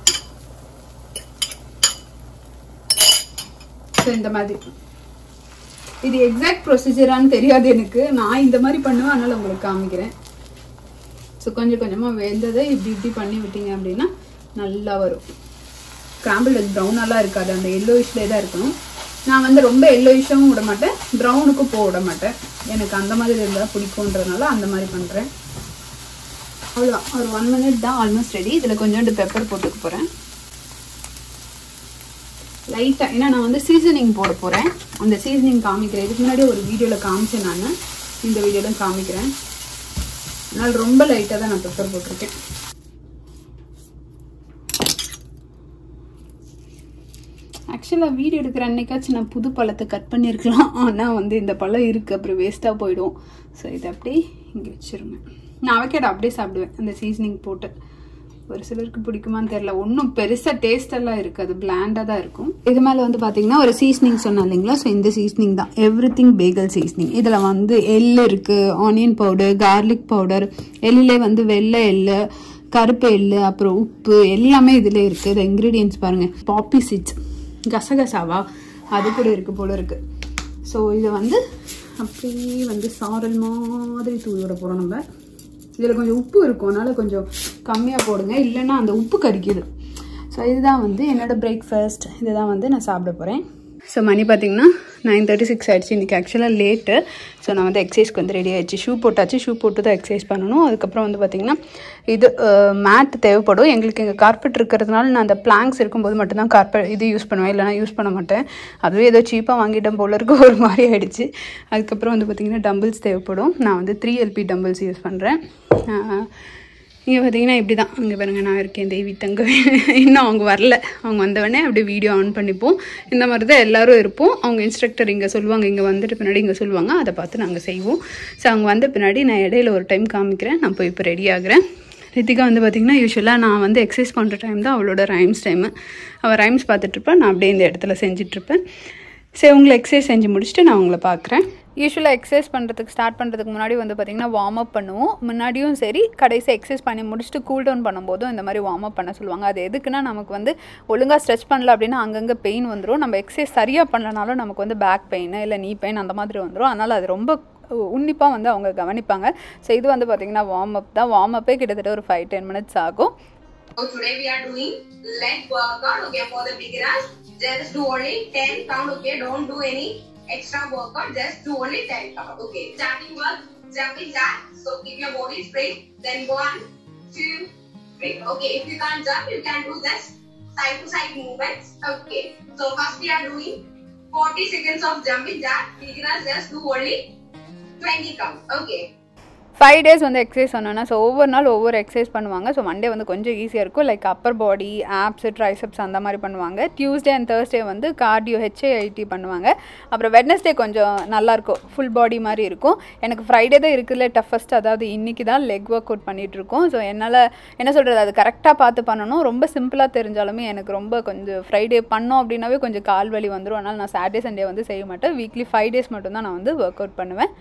ஸோ இந்த மாதிரி இது எக்ஸாக்ட் ப்ரொசீஜரான்னு தெரியாது எனக்கு நான் இந்த மாதிரி பண்ணுவேன் அதனால உங்களுக்கு காமிக்கிறேன் ஸோ கொஞ்சம் கொஞ்சமாக வெந்ததை இப்படி இப்படி பண்ணி விட்டீங்க அப்படின்னா நல்லா வரும் ஸ்கிராம்பிள் எக் ப்ரௌனெல்லாம் இருக்காது அந்த எல்லோயிஷ்லே தான் இருக்கணும் நான் வந்து ரொம்ப எல்லோயிஷாகவும் விட மாட்டேன் ப்ரௌனுக்கும் போக விட மாட்டேன் எனக்கு அந்த மாதிரி இருந்தால் பிடிக்குன்றதுனால அந்த மாதிரி பண்ணுறேன் அவ்வளோ ஒரு ஒன் மினிட் தான் ஆல்மோஸ்ட் ரெடி இதில் கொஞ்சோண்டு பெப்பர் போட்டுக்க போகிறேன் லைட்டாக ஏன்னா நான் வந்து சீசனிங் போட போகிறேன் அந்த சீசனிங் காமிக்கிறேன் இதுக்கு முன்னாடி ஒரு வீடியோவில் காமிச்சேன் நான் இந்த வீடியோவில் காமிக்கிறேன் அதனால் ரொம்ப லைட்டாக தான் நான் பெப்பர் போட்டிருக்கேன் ஆக்சுவலாக வீடியோ எடுக்கிற அன்னைக்காச்சும் நான் புது பழத்தை கட் பண்ணியிருக்கலாம் ஆனால் வந்து இந்த பழம் இருக்குது அப்புறம் வேஸ்ட்டாக போயிடும் ஸோ இதை அப்படியே இங்கே வச்சிருங்க நான் அவகேடோ அப்படியே சாப்பிடுவேன் அந்த சீசனிங் போட்டு ஒரு சிலருக்கு பிடிக்குமான்னு தெரியல ஒன்றும் பெருசாக டேஸ்ட் எல்லாம் இருக்காது பிளாண்டாக தான் இருக்கும் இது மேலே வந்து பார்த்தீங்கன்னா ஒரு சீசனிங் சொன்னேன் இல்லைங்களா ஸோ இந்த சீசனிங் தான் எவ்ரி திங் பேகல் சீசனிங் இதில் வந்து எள்ளு இருக்குது ஆனியன் பவுடர் கார்லிக் பவுடர் எள்ளிலே வந்து வெள்ளை எள்ளு கருப்பு எள்ளு அப்புறம் உப்பு எல்லாமே இதில் இருக்குது இது இன்க்ரீடியன்ஸ் பாருங்கள் பாப்பி சீட்ஸ் கசகசாவா அது கூட இருக்குது போல இருக்குது ஸோ இதை வந்து அப்படியே வந்து சாரல் மாதிரி தூவி விட போகிறோம் நம்ம இதில் கொஞ்சம் உப்பு இருக்கும் அதனால கொஞ்சம் கம்மியாக போடுங்க இல்லைன்னா அந்த உப்பு கறிக்குது ஸோ இதுதான் வந்து என்னோட பிரேக்ஃபாஸ்ட் இதுதான் வந்து நான் சாப்பிட போகிறேன் ஸோ மணி பார்த்தீங்கன்னா நைன் தேர்ட்டி சிக்ஸ் ஆயிடுச்சு இன்றைக்கி ஆக்சுவலாக லேட்டு ஸோ நான் வந்து எக்ஸசைஸ்க்கு வந்து ரெடி ஆயிடுச்சு ஷூ போட்டாச்சு ஷூ போட்டு தான் எக்ஸசைஸ் பண்ணணும் அதுக்கப்புறம் வந்து பார்த்திங்கன்னா இது மேட் தேவைப்படும் எங்களுக்கு எங்கள் கார்பெட் இருக்கிறதுனால நான் அந்த பிளாங்க்ஸ் இருக்கும்போது மட்டும்தான் கார்பெட் இது யூஸ் பண்ணுவேன் இல்லைனா யூஸ் பண்ண மாட்டேன் அதுவே ஏதோ சீப்பாக வாங்கிட்டேன் போல இருக்க ஒரு மாதிரி ஆயிடுச்சு அதுக்கப்புறம் வந்து பார்த்திங்கன்னா டம்பிள்ஸ் தேவைப்படும் நான் வந்து த்ரீ எல்பி டம்பிள்ஸ் யூஸ் பண்ணுறேன் இங்கே பார்த்தீங்கன்னா இப்படி தான் அங்கே பாருங்கள் நான் இருக்கேன் தேவி தங்க இன்னும் அவங்க வரல அவங்க வந்தவொடனே அப்படியே வீடியோ ஆன் பண்ணிப்போம் இந்த மாதிரி தான் எல்லோரும் இருப்போம் அவங்க இன்ஸ்ட்ரக்டர் இங்கே சொல்லுவாங்க இங்கே வந்துட்டு பின்னாடி இங்கே சொல்லுவாங்க அதை பார்த்து நாங்கள் செய்வோம் ஸோ அவங்க வந்த பின்னாடி நான் இடையில ஒரு டைம் காமிக்கிறேன் நான் போய் இப்போ ரெடி ஆகுறேன் ரித்திகா வந்து பார்த்திங்கன்னா யூஸ்வலாக நான் வந்து எக்ஸசைஸ் பண்ணுற டைம் தான் அவளோட ரைம்ஸ் டைமு அவள் ரைம்ஸ் பார்த்துட்ருப்பேன் நான் அப்படியே இந்த இடத்துல செஞ்சிட்ருப்பேன் சரி உங்களை எக்ஸசைஸ் செஞ்சு முடிச்சுட்டு நான் உங்களை பார்க்குறேன் யூஸ்வலாக எக்ஸசைஸ் பண்ணுறதுக்கு ஸ்டார்ட் பண்ணுறதுக்கு முன்னாடி வந்து பார்த்திங்கன்னா வார்ம் அப் பண்ணுவோம் முன்னாடியும் சரி கடைசி எக்ஸசைஸ் பண்ணி முடிச்சுட்டு கூல் டவுன் பண்ணும்போதும் இந்த மாதிரி வார்ம் அப் பண்ண சொல்லுவாங்க அது எதுக்குன்னா நமக்கு வந்து ஒழுங்காக ஸ்ட்ரெச் பண்ணல அப்படின்னா அங்கங்கே பெயின் வந்துடும் நம்ம எக்ஸசைஸ் சரியாக பண்ணலனாலும் நமக்கு வந்து பேக் பெயின் இல்லை நீ பெயின் அந்த மாதிரி வந்துடும் அதனால் அது ரொம்ப உன்னிப்பாக வந்து அவங்க கவனிப்பாங்க ஸோ இது வந்து பார்த்திங்கன்னா வார்ம் அப் தான் வார்ம் அப்பே கிட்டத்தட்ட ஒரு ஃபைவ் டென் மினிட்ஸ் ஆகும் So today we are doing leg workout. Okay, for the beginners, just do only 10 count. Okay, don't do any extra workout. Just do only 10 count. Okay, starting work, jumping jack. So keep your body straight. Then one, two, three. Okay, if you can't jump, you can do just side to side movements. Okay, so first we are doing 40 seconds of jumping jack. Beginners just do only 20 count. Okay. Five days வந்து exercise சொன்னோன்னா so ஒவ்வொரு நாள் ஒவ்வொரு exercise பண்ணுவாங்க so Monday வந்து கொஞ்சம் ஈஸியாக இருக்கும் like upper body abs triceps அந்த மாதிரி பண்ணுவாங்க டியூஸ்டே அண்ட் தேர்ஸ்டே வந்து கார்டியோ ஹெச்ஏஐடி பண்ணுவாங்க அப்புறம் வெட்னஸ்டே கொஞ்சம் நல்லாயிருக்கும் ஃபுல் பாடி மாதிரி இருக்கும் எனக்கு ஃப்ரைடே தான் இருக்குதுல டஃபஸ்ட் அதாவது இன்றைக்கி தான் லெக் ஒர்க் அவுட் பண்ணிகிட்ருக்கோம் ஸோ என்னால் என்ன சொல்கிறது அது கரெக்டாக பார்த்து பண்ணணும் ரொம்ப சிம்பிளாக தெரிஞ்சாலுமே எனக்கு ரொம்ப கொஞ்சம் ஃப்ரைடே பண்ணோம் அப்படின்னாவே கொஞ்சம் கால் வலி வந்துடும் அதனால் நான் சாட்டர்டே சண்டே வந்து செய்ய மாட்டேன் வீக்லி ஃபைவ் டேஸ் மட்டும்தான் நான் வந்து ஒர்க் அவுட் பண்ணுவேன்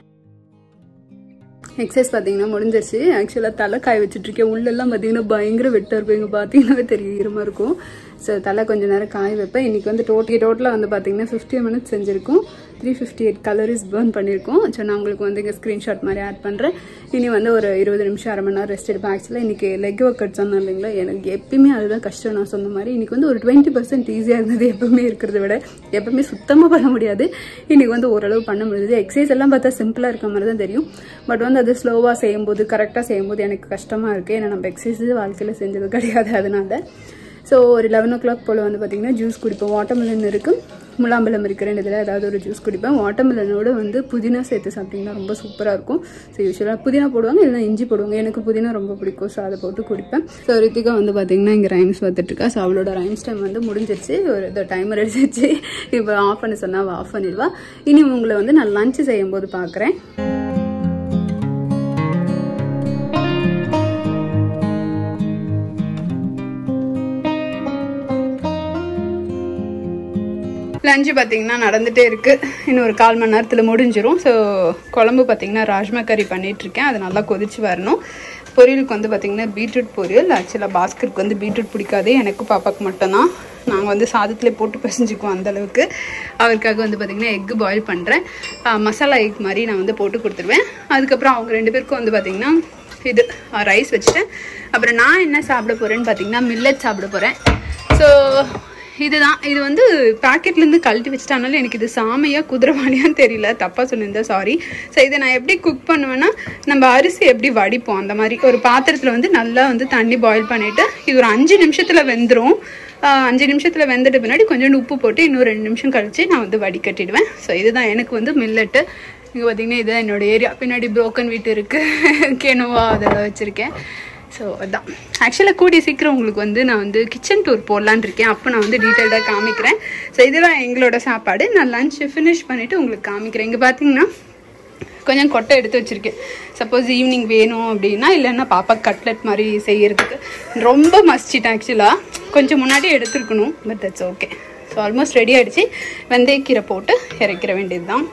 எக்ஸசைஸ் பார்த்தீங்கன்னா முடிஞ்சிருச்சு ஆக்சுவலாக தலை காய வச்சுட்ருக்கேன் உள்ளெல்லாம் பார்த்தீங்கன்னா பயங்கர வெட்டாக இருக்கும் இங்கே பார்த்தீங்கன்னாவே தெரியும் ஈரமாக இருக்கும் ஸோ தலை கொஞ்சம் நேரம் காய வைப்பேன் இன்றைக்கி வந்து டோட்டல் டோட்டலாக வந்து பார்த்தீங்கன்னா ஃபிஃப்டி மினிட்ஸ் செஞ்சுருக்கோம் three fifty eight calories burn பண்ணியிருக்கோம் ஸோ நான் உங்களுக்கு வந்து இங்கே ஸ்க்ரீன்ஷாட் மாதிரி ஆட் பண்ணுறேன் இனி வந்து ஒரு இருபது நிமிஷம் அரை மணி நேரம் ரெஸ்ட் எடுப்பேன் ஆக்சுவலாக இன்றைக்கி லெக் ஒர்க் அவுட் சொன்னேன் இல்லைங்களா எனக்கு எப்பயுமே அதுதான் கஷ்டம் நான் சொன்ன மாதிரி இன்றைக்கி வந்து ஒரு டுவெண்ட்டி பர்சன்ட் ஈஸியாக இருந்தது எப்பவுமே இருக்கிறத விட எப்பவுமே சுத்தமாக பண்ண முடியாது இன்றைக்கி வந்து ஓரளவு பண்ண முடியுது எக்ஸசைஸ் எல்லாம் பார்த்தா சிம்பிளாக இருக்க மாதிரி தான் தெரியும் பட் வந்து அது ஸ்லோவாக செய்யும்போது கரெக்டாக செய்யும்போது எனக்கு கஷ்டமாக இருக்குது ஏன்னா நம்ம எக்ஸசைஸ் வாழ்க்கையில் செஞ்சது கிடையாது அதனால ஸோ ஒரு லெவன் ஓ கிளாக் போல் வந்து பார்த்திங்கன்னா ஜூஸ் குடிப்போம் வாட்டர்மெலன் இருக்குது முலாம்பழம் இருக்கிற ரெண்டு இதில் ஏதாவது ஒரு ஜூஸ் குடிப்பேன் வாட்டர்மெலனோட வந்து புதினா சேர்த்து சாப்பிட்டிங்கன்னா ரொம்ப சூப்பராக இருக்கும் ஸோ யூஸ்வலாக புதினா போடுவாங்க இல்லைனா இஞ்சி போடுவாங்க எனக்கு புதினா ரொம்ப பிடிக்கும் ஸோ அதை போட்டு குடிப்பேன் ஸோ ரித்திகா வந்து பார்த்திங்கன்னா இங்கே ரைம்ஸ் பார்த்துட்ருக்கா ஸோ அவளோட ரைம்ஸ் டைம் வந்து முடிஞ்சிருச்சு ஒரு இந்த டைமர் அடிச்சிருச்சு இப்போ ஆஃப் பண்ண சொன்னால் அவள் ஆஃப் பண்ணிடுவா இனி உங்களை வந்து நான் லஞ்சு செய்யும்போது பார்க்குறேன் லஞ்சு பார்த்தீங்கன்னா நடந்துகிட்டே இருக்குது இன்னும் ஒரு கால் மணி நேரத்தில் முடிஞ்சிரும் ஸோ குழம்பு பார்த்தீங்கன்னா ராஜ்மா கறி பண்ணிகிட்ருக்கேன் அது நல்லா கொதிச்சு வரணும் பொரியலுக்கு வந்து பார்த்திங்கன்னா பீட்ரூட் பொரியல் ஆக்சுவலாக பாஸ்கருக்கு வந்து பீட்ரூட் பிடிக்காது எனக்கும் பாப்பாவுக்கு மட்டும்தான் நாங்கள் வந்து சாதத்தில் போட்டு பிசைஞ்சுக்குவோம் அந்தளவுக்கு அவருக்காக வந்து பார்த்திங்கன்னா எக்கு பாயில் பண்ணுறேன் மசாலா எக் மாதிரி நான் வந்து போட்டு கொடுத்துருவேன் அதுக்கப்புறம் அவங்க ரெண்டு பேருக்கும் வந்து பார்த்திங்கன்னா இது ரைஸ் வச்சுட்டேன் அப்புறம் நான் என்ன சாப்பிட போகிறேன்னு பார்த்தீங்கன்னா மில்லட் சாப்பிட போகிறேன் ஸோ இதுதான் இது வந்து பாக்கெட்லேருந்து கழட்டி வச்சிட்டானாலும் எனக்கு இது சாமையா குதிரவாளியான்னு தெரியல தப்பாக சொல்லியிருந்தேன் சாரி ஸோ இதை நான் எப்படி குக் பண்ணுவேன்னா நம்ம அரிசி எப்படி வடிப்போம் அந்த மாதிரி ஒரு பாத்திரத்தில் வந்து நல்லா வந்து தண்ணி பாயில் பண்ணிவிட்டு இது ஒரு அஞ்சு நிமிஷத்தில் வெந்துடும் அஞ்சு நிமிஷத்தில் வெந்துட்டு பின்னாடி கொஞ்சோண்டு உப்பு போட்டு இன்னும் ரெண்டு நிமிஷம் கழித்து நான் வந்து வடிகட்டிடுவேன் ஸோ இதுதான் எனக்கு வந்து மில்லட்டு இங்கே பார்த்தீங்கன்னா இதுதான் என்னோட ஏரியா பின்னாடி புரோக்கன் வீட்டு இருக்குது கெனுவா அதெல்லாம் வச்சுருக்கேன் ஸோ அதான் ஆக்சுவலாக கூடிய சீக்கிரம் உங்களுக்கு வந்து நான் வந்து கிச்சன் டூர் போடலான் இருக்கேன் அப்போ நான் வந்து டீட்டெயில்டாக காமிக்கிறேன் ஸோ இதெல்லாம் எங்களோட சாப்பாடு நான் லஞ்ச் ஃபினிஷ் பண்ணிவிட்டு உங்களுக்கு காமிக்கிறேன் இங்கே பார்த்தீங்கன்னா கொஞ்சம் கொட்டை எடுத்து வச்சுருக்கேன் சப்போஸ் ஈவினிங் வேணும் அப்படின்னா இல்லைன்னா பாப்பா கட்லெட் மாதிரி செய்யறதுக்கு ரொம்ப மஸ்டிட்டேன் ஆக்சுவலாக கொஞ்சம் முன்னாடி எடுத்துருக்கணும் but that's okay so almost ready ஆகிடுச்சு வெந்தயக்கீரை போட்டு இறக்கிற வேண்டியது தான்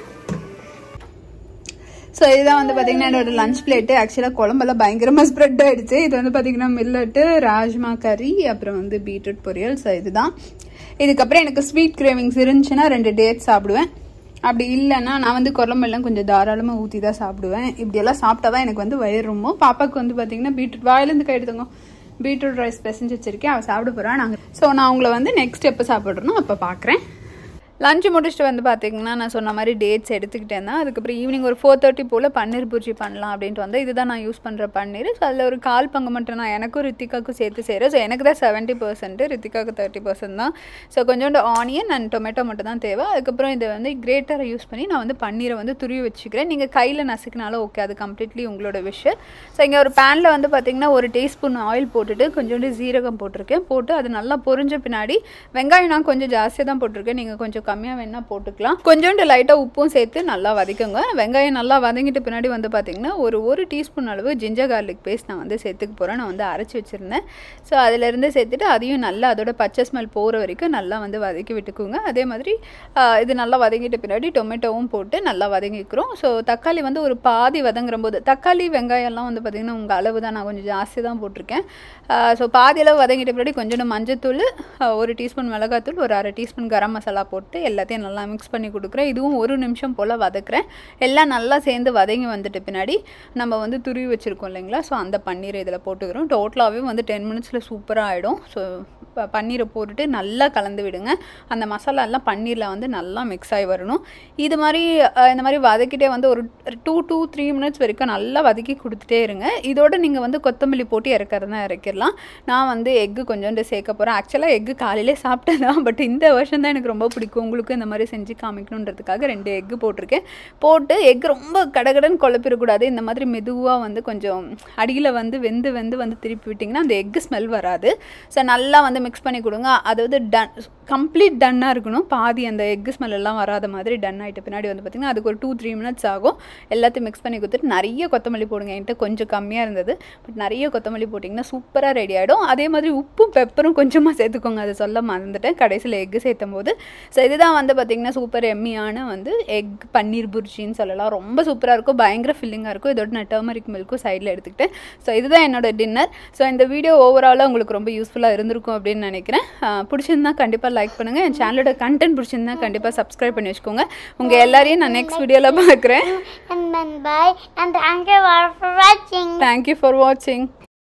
ஸோ இதுதான் வந்து பார்த்தீங்கன்னா என்னோட லஞ்ச் பிளேட்டு ஆக்சுவலாக குழம்பெல்லாம் பயங்கரமாக ஸ்ப்ரெட் ஆயிடுச்சு இது வந்து பார்த்தீங்கன்னா மில்லட்டு ராஜ்மா கறி அப்புறம் வந்து பீட்ரூட் பொரியல் ஸோ இதுதான் இதுக்கப்புறம் எனக்கு ஸ்வீட் கிரேவிங்ஸ் இருந்துச்சுன்னா ரெண்டு டேட் சாப்பிடுவேன் அப்படி இல்லைன்னா நான் வந்து குழம்பெல்லாம் கொஞ்சம் தாராளமாக ஊற்றி தான் சாப்பிடுவேன் இப்படியெல்லாம் சாப்பிட்டா தான் எனக்கு வந்து வயிறு ரொம்ப பாப்பாவுக்கு வந்து பார்த்தீங்கன்னா பீட்ரூட் வாயிலேருந்து கை எடுத்துங்க பீட்ரூட் ரைஸ் பிசைஞ்சு வச்சிருக்கேன் அவள் சாப்பிட போகிறான் நாங்கள் ஸோ நான் உங்களை வந்து நெக்ஸ்ட் எப்போ சாப்பிட்றனோ அப்போ பார்க்குறேன் லஞ்சு முடிச்சுட்டு வந்து பார்த்தீங்கன்னா நான் சொன்ன மாதிரி டேட்ஸ் எடுத்துக்கிட்டேன் தான் அதுக்கப்புறம் ஈவினிங் ஒரு ஃபோர் தேர்ட்டி போல் பன்னீர் பூர்ஜி பண்ணலாம் அப்படின்ட்டு வந்து இதுதான் நான் யூஸ் பண்ணுற பன்னீர் ஸோ அதில் ஒரு கால் பங்கு மட்டும் நான் எனக்கும் ரித்திகாவுக்கும் சேர்த்து செய்கிறேன் ஸோ எனக்கு தான் செவன்ட்டி பர்சன்ட் ரித்திகாவுக்கு தேர்ட்டி பர்சன்ட் தான் ஸோ கொஞ்சோண்டு ஆனியன் அண்ட் டொமேட்டோ மட்டும் தான் தேவை அதுக்கப்புறம் இதை வந்து கிரேட்டரை யூஸ் பண்ணி நான் வந்து பன்னீரை வந்து துருவி வச்சுக்கிறேன் நீங்கள் கையில் நசுக்கினாலும் ஓகே அது கம்ப்ளீட்லி உங்களோட விஷ் ஸோ இங்கே ஒரு பேனில் வந்து பார்த்தீங்கன்னா ஒரு டீஸ்பூன் ஆயில் போட்டுட்டு கொஞ்சோண்டு ஜீரகம் போட்டிருக்கேன் போட்டு அது நல்லா பொரிஞ்ச பின்னாடி வெங்காயம் நான் கொஞ்சம் ஜாஸ்தியாக தான் போட்டிருக்கேன் நீங்கள் கொஞ்சம் கம்மியாக வேணா போட்டுக்கலாம் கொஞ்சோண்டு லைட்டாக உப்பும் சேர்த்து நல்லா வதக்குங்க வெங்காயம் நல்லா வதங்கிட்டு பின்னாடி வந்து பார்த்தீங்கன்னா ஒரு ஒரு டீஸ்பூன் அளவு ஜிஞ்சர் கார்லிக் பேஸ்ட் நான் வந்து சேர்த்துக்க போகிறேன் நான் வந்து அரைச்சி வச்சுருந்தேன் ஸோ அதிலேருந்து சேர்த்துட்டு அதையும் நல்லா அதோட பச்சை ஸ்மெல் போகிற வரைக்கும் நல்லா வந்து வதக்கி விட்டுக்குங்க அதே மாதிரி ஆஹ், இது நல்லா வதங்கிட்ட பின்னாடி டொமேட்டோவும் போட்டு நல்லா வதங்கிக்கிறோம் ஸோ தக்காளி வந்து ஒரு பாதி வதங்குற போது தக்காளி வெங்காயம்லாம் வந்து பார்த்திங்கன்னா உங்கள் அளவு தான் நான் கொஞ்சம் ஜாஸ்தி தான் போட்டிருக்கேன் ஸோ பாதி அளவு வதங்கிட்ட பின்னாடி கொஞ்சோண்டு மஞ்சத்தூள் ஆஹ், ஒரு டீஸ்பூன் மிளகாத்தூள் ஒரு அரை டீஸ்பூன் கரம் மசாலா போட்டு எல்லாத்தையும் நல்லா மிக்ஸ் பண்ணி கொடுக்குறேன் இதுவும் ஒரு நிமிஷம் போல் வதக்குறேன் எல்லாம் நல்லா சேர்ந்து வதங்கி வந்துட்டு பின்னாடி நம்ம வந்து துருவி வச்சுருக்கோம் இல்லைங்களா ஸோ அந்த பன்னீரை இதில் போட்டுக்கிறோம் டோட்டலாகவே வந்து டென் மினிட்ஸில் சூப்பராக ஆகிடும் ஸோ பன்னீரை போட்டுட்டு நல்லா கலந்து விடுங்க அந்த மசாலா எல்லாம் பன்னீரில் வந்து நல்லா மிக்ஸ் ஆகி வரணும் இது மாதிரி அஹ், இந்த மாதிரி வதக்கிட்டே வந்து ஒரு டூ டூ த்ரீ மினிட்ஸ் வரைக்கும் நல்லா வதக்கி கொடுத்துட்டே இருங்க இதோட நீங்கள் வந்து கொத்தமல்லி போட்டு இறக்கறதுனா இறக்கிடலாம் நான் வந்து எக்கு கொஞ்சோண்டு சேர்க்க போகிறேன் ஆக்சுவலாக எக்கு காலையிலே சாப்பிட்டேன் தான் பட் இந்த வருஷம் தான் எனக்கு ரொம்ப பிடிக்கும் உங்களுக்கு இந்த மாதிரி செஞ்சு காமிக்கணுன்றதுக்காக ரெண்டு எக்கு போட்டிருக்கேன் போட்டு எக் ரொம்ப கடகடன்னு குழப்பிடக்கூடாது இந்த மாதிரி மெதுவாக வந்து கொஞ்சம் அடியில் வந்து வெந்து வெந்து வந்து திருப்பி விட்டிங்கன்னா அந்த எக்கு ஸ்மெல் வராது ஸோ நல்லா வந்து மிக்ஸ் பண்ணி கொடுங்க அதாவது டன் கம்ப்ளீட் டன்னாக இருக்கணும் பாதி அந்த எக்கு ஸ்மெல் எல்லாம் வராத மாதிரி டன் ஆகிட்ட பின்னாடி வந்து பார்த்திங்கன்னா அதுக்கு ஒரு டூ த்ரீ மினிட்ஸ் ஆகும் எல்லாத்தையும் மிக்ஸ் பண்ணி கொடுத்துட்டு நிறைய கொத்தமல்லி போடுங்க என்கிட்ட கொஞ்சம் கம்மியாக இருந்தது பட் நிறைய கொத்தமல்லி போட்டிங்கன்னா சூப்பராக ரெடி ஆகிடும் அதே மாதிரி உப்பும் பெப்பரும் கொஞ்சமாக சேர்த்துக்கோங்க அதை சொல்ல மறந்துட்டேன் கடைசியில் எக்கு சேர்த்தும் போது ஸோ இதுதான் வந்து பார்த்திங்கன்னா சூப்பர் எம்மியான வந்து எக் பன்னீர் புர்ஜின்னு சொல்லலாம் ரொம்ப சூப்பராக இருக்கும் பயங்கர ஃபில்லிங்காக இருக்கும் இதோட நான் டர்மரிக் மில்க்கும் சைடில் எடுத்துக்கிட்டேன் ஸோ இதுதான் என்னோட டின்னர் ஸோ இந்த வீடியோ ஓவராலாக உங்களுக்கு ரொம்ப யூஸ்ஃபுல்லாக இருந்திருக்கும் அப்படின்னு நினைக்கிறேன் ஆஹ் பிடிச்சிருந்தா கண்டிப்பாக லைக் பண்ணுங்கள் என் சேனலோட கண்டென்ட் பிடிச்சிருந்தா கண்டிப்பாக சப்ஸ்கிரைப் பண்ணி வச்சுக்கோங்க உங்கள் எல்லாரையும் நான் நெக்ஸ்ட் வீடியோவில் பார்க்குறேன் and then bye and thank you all for watching. Thank you for வாட்சிங்